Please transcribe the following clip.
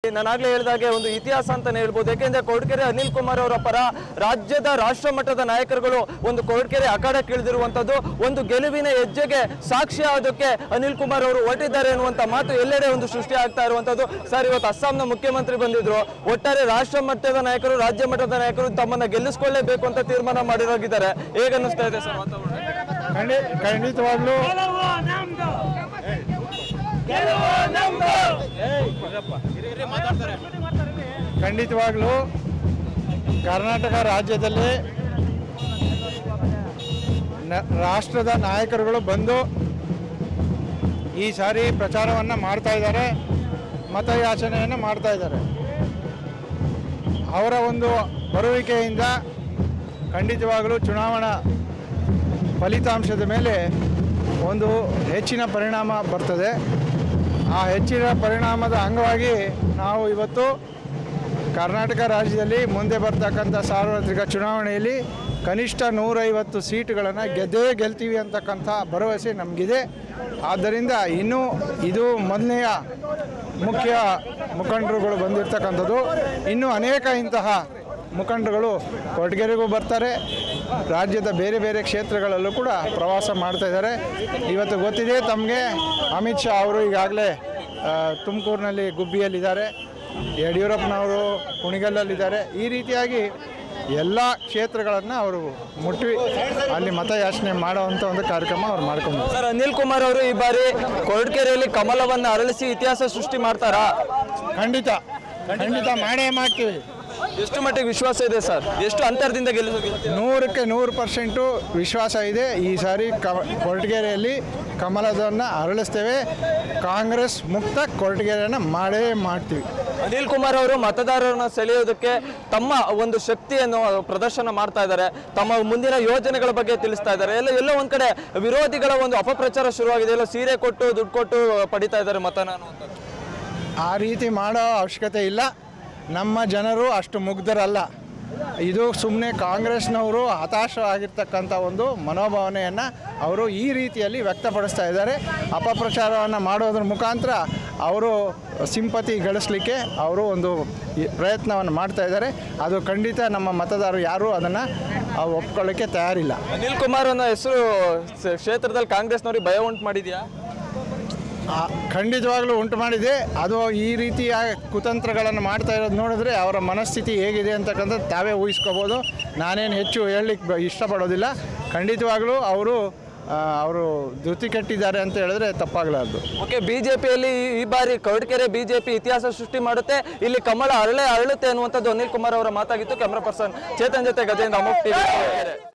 ನಾನು ಆಗ್ಲೇ ಹೇಳಿದಾಗೆ ಒಂದು ಇತಿಹಾಸ ಅಂತಾನೆ ಹೇಳ್ಬೋದು ಯಾಕೆಂದ್ರೆ ಕೊರಟಗೆರೆ ಅನಿಲ್ ಕುಮಾರ್ ಅವರ ಪರ ರಾಜ್ಯದ ರಾಷ್ಟ್ರ ಮಟ್ಟದ ನಾಯಕರುಗಳು ಒಂದು ಕೊರಟಗೆರೆ ಅಖಾಡಕ್ಕೆ ಇಳಿದಿರುವಂತದ್ದು ಒಂದು ಗೆಲುವಿನ ಹೆಜ್ಜೆಗೆ ಸಾಕ್ಷಿ ಆಗೋದಕ್ಕೆ ಅನಿಲ್ ಕುಮಾರ್ ಅವರು ಹೊರಟಿದ್ದಾರೆ ಅನ್ನುವಂತ ಮಾತು ಎಲ್ಲೆಡೆ ಒಂದು ಸೃಷ್ಟಿ ಆಗ್ತಾ ಇರುವಂತದ್ದು ಸರ್ ಇವತ್ತು ಅಸ್ಸಾಂನ ಮುಖ್ಯಮಂತ್ರಿ ಬಂದಿದ್ರು ಒಟ್ಟಾರೆ ರಾಷ್ಟ್ರ ಮಟ್ಟದ ನಾಯಕರು ರಾಜ್ಯ ಮಟ್ಟದ ನಾಯಕರು ತಮ್ಮನ್ನ ಗೆಲ್ಲಿಸ್ಕೊಳ್ಳೇಬೇಕು ಅಂತ ತೀರ್ಮಾನ ಮಾಡಿರೋಗಿದ್ದಾರೆ ಹೇಗನ್ನಿಸ್ತಾ ಇದೆ ಸರ್ ವಾತಾವರಣ ಖಂಡಿ ಖಂಡಿತವಾಗ್ಲೂ ಖಂಡಿತವಾಗ್ಲೂ ಕರ್ನಾಟಕ ರಾಜ್ಯದಲ್ಲಿ ನ- ರಾಷ್ಟ್ರದ ನಾಯಕರುಗಳು ಬಂದು ಈ ಸಾರಿ ಪ್ರಚಾರವನ್ನು ಮಾಡ್ತಾ ಇದ್ದಾರೆ ಮತಯಾಚನೆಯನ್ನು ಮಾಡ್ತಾ ಇದ್ದಾರೆ ಅವರ ಒಂದು ಬರುವಿಕೆಯಿಂದ ಖಂಡಿತವಾಗಲೂ ಚುನಾವಣಾ ಫಲಿತಾಂಶದ ಮೇಲೆ ಒಂದು ಹೆಚ್ಚಿನ ಪರಿಣಾಮ ಬರ್ತದೆ ಆ ಹೆಚ್ಚಿನ ಪರಿಣಾಮದ ಅಂಗವಾಗಿ ನಾವು ಇವತ್ತು ಕರ್ನಾಟಕ ರಾಜ್ಯದಲ್ಲಿ ಮುಂದೆ ಬರ್ತಕ್ಕಂಥ ಸಾರ್ವತ್ರಿಕ ಚುನಾವಣೆಯಲ್ಲಿ ಕನಿಷ್ಠ ನೂರೈವತ್ತು ಸೀಟುಗಳನ್ನು ಗೆದ್ದೇ ಗೆಲ್ತೀವಿ ಅಂತಕ್ಕಂಥ ಭರವಸೆ ನಮಗಿದೆ ಆದ್ದರಿಂದ ಇನ್ನೂ ಇದು ಮೊದಲನೆಯ ಮುಖ್ಯ ಮುಖಂಡರುಗಳು ಬಂದಿರತಕ್ಕಂಥದ್ದು ಇನ್ನೂ ಅನೇಕ ಇಂತಹ ಮುಖಂಡರುಗಳು ಕೊರಟಗೆರೆಗೂ ಬರ್ತಾರೆ ರಾಜ್ಯದ ಬೇರೆ ಬೇರೆ ಕ್ಷೇತ್ರಗಳಲ್ಲೂ ಕೂಡ ಪ್ರವಾಸ ಮಾಡ್ತಾ ಇದ್ದಾರೆ ಇವತ್ತು ಗೊತ್ತಿದೆ ತಮಗೆ ಅಮಿತ್ ಶಾ ಅವರು ಈಗಾಗಲೇ ತುಮಕೂರಿನಲ್ಲಿ ಗುಬ್ಬಿಯಲ್ಲಿದ್ದಾರೆ ಯಡಿಯೂರಪ್ಪನವರು ಕುಣಿಗಲ್ಲಲ್ಲಿದ್ದಾರೆ ಈ ರೀತಿಯಾಗಿ ಎಲ್ಲ ಕ್ಷೇತ್ರಗಳನ್ನು ಅವರು ಮುಟ್ಟಿ ಅಲ್ಲಿ ಮತಯಾಚನೆ ಮಾಡುವಂಥ ಒಂದು ಕಾರ್ಯಕ್ರಮ ಅವ್ರು ಮಾಡ್ಕೊಂಡಿದ್ದಾರೆ ಸರ್ ಅನಿಲ್ ಕುಮಾರ್ ಅವರು ಈ ಬಾರಿ ಕೊರಟಗೆರೆಯಲ್ಲಿ ಕಮಲವನ್ನ ಅರಳಿಸಿ ಇತಿಹಾಸ ಸೃಷ್ಟಿ ಮಾಡ್ತಾರಾ ಖಂಡಿತ ಖಂಡಿತ ಮಾಡೇ ಮಾಡ್ತೀವಿ ಎಷ್ಟು ಮಟ್ಟಿಗೆ ವಿಶ್ವಾಸ ಇದೆ ಸರ್ ಎಷ್ಟು ಅಂತರದಿಂದ ಗೆಲ್ಲಿಸ ನೂರಕ್ಕೆ ನೂರು ಪರ್ಸೆಂಟು ವಿಶ್ವಾಸ ಇದೆ ಈ ಸಾರಿ ಕ ಕೊರಟಗೆರೆಯಲ್ಲಿ ಕಮಲದನ್ನು ಅರಳಿಸ್ತೇವೆ ಕಾಂಗ್ರೆಸ್ ಮುಕ್ತ ಕೊರಟಗೆರೆಯನ್ನು ಮಾಡೇ ಮಾಡ್ತೀವಿ ಅನಿಲ್ ಕುಮಾರ್ ಅವರು ಮತದಾರರನ್ನ ಸೆಳೆಯೋದಕ್ಕೆ ತಮ್ಮ ಒಂದು ಶಕ್ತಿಯನ್ನು ಪ್ರದರ್ಶನ ಮಾಡ್ತಾ ಇದ್ದಾರೆ ತಮ್ಮ ಮುಂದಿನ ಯೋಜನೆಗಳ ಬಗ್ಗೆ ತಿಳಿಸ್ತಾ ಇದ್ದಾರೆ ಎಲ್ಲ ಎಲ್ಲೋ ಒಂದ್ ಕಡೆ ವಿರೋಧಿಗಳ ಒಂದು ಅಪಪ್ರಚಾರ ಶುರುವಾಗಿದೆ ಎಲ್ಲ ಸೀರೆ ಕೊಟ್ಟು ದುಡ್ಡು ಕೊಟ್ಟು ಪಡಿತಾ ಇದ್ದಾರೆ ಮತನ ಅನ್ನುವಂಥದ್ದು ಆ ರೀತಿ ಮಾಡೋ ಅವಶ್ಯಕತೆ ಇಲ್ಲ ನಮ್ಮ ಜನರು ಅಷ್ಟು ಮುಗ್ಧರಲ್ಲ ಇದು ಸುಮ್ಮನೆ ಕಾಂಗ್ರೆಸ್ನವರು ಹತಾಶರಾಗಿರ್ತಕ್ಕಂಥ ಒಂದು ಮನೋಭಾವನೆಯನ್ನು ಅವರು ಈ ರೀತಿಯಲ್ಲಿ ವ್ಯಕ್ತಪಡಿಸ್ತಾ ಇದ್ದಾರೆ ಅಪಪ್ರಚಾರವನ್ನು ಮಾಡೋದ್ರ ಮುಖಾಂತರ ಅವರು ಸಿಂಪತಿ ಗಳಿಸಲಿಕ್ಕೆ ಅವರು ಒಂದು ಈ- ಪ್ರಯತ್ನವನ್ನು ಮಾಡ್ತಾ ಇದ್ದಾರೆ ಅದು ಖಂಡಿತ ನಮ್ಮ ಮತದಾರರು ಯಾರೂ ಅದನ್ನು ಒಪ್ಕೊಳ್ಳೋಕ್ಕೆ ತಯಾರಿಲ್ಲ ಅನಿಲ್ ಕುಮಾರ್ ಅನ್ನೋ ಹೆಸರು ಸ- ಕ್ಷೇತ್ರದಲ್ಲಿ ಕಾಂಗ್ರೆಸ್ನವ್ರಿಗೆ ಭಯ ಉಂಟು ಮಾಡಿದ್ಯಾ ಆ, ಖಂಡಿತವಾಗ್ಲೂ ಉಂಟು ಮಾಡಿದೆ ಅದು ಈ ರೀತಿಯ ಕುತಂತ್ರಗಳನ್ನು ಮಾಡ್ತಾ ಇರೋದು ನೋಡಿದ್ರೆ ಅವರ ಮನಸ್ಥಿತಿ ಹೇಗಿದೆ ಅಂತಕ್ಕಂಥದ್ದು ತಾವೇ ಊಹಿಸ್ಕೋಬೋದು ನಾನೇನು ಹೆಚ್ಚು ಹೇಳಲಿಕ್ಕೆ ಬ- ಇಷ್ಟಪಡೋದಿಲ್ಲ ಖಂಡಿತವಾಗ್ಲೂ ಅವರು ಅವರು ಧೃತಿ ಕಟ್ಟಿದ್ದಾರೆ ಅಂತ ಹೇಳಿದ್ರೆ ತಪ್ಪಾಗಲಾರ್ದು ಓಕೆ ಬಿಜೆಪಿಯಲ್ಲಿ ಈ ಬಾರಿ ಕೊರಟಗೆರೆ ಬಿಜೆಪಿ ಇತಿಹಾಸ ಸೃಷ್ಟಿ ಮಾಡುತ್ತೆ ಇಲ್ಲಿ ಕಮಲ ಅರಳೆ ಅರಳುತ್ತೆ ಅನ್ನುವಂಥದ್ದು ಅನಿಲ್ ಕುಮಾರ್ ಅವರ ಮಾತಾಗಿತ್ತು ಕ್ಯಾಮ್ರಾ ಪರ್ಸನ್ ಚೇತನ್ ಜೊತೆ ಗಜೇಂದ್ರ ಅಮೋಕ್ ಟಿವಿ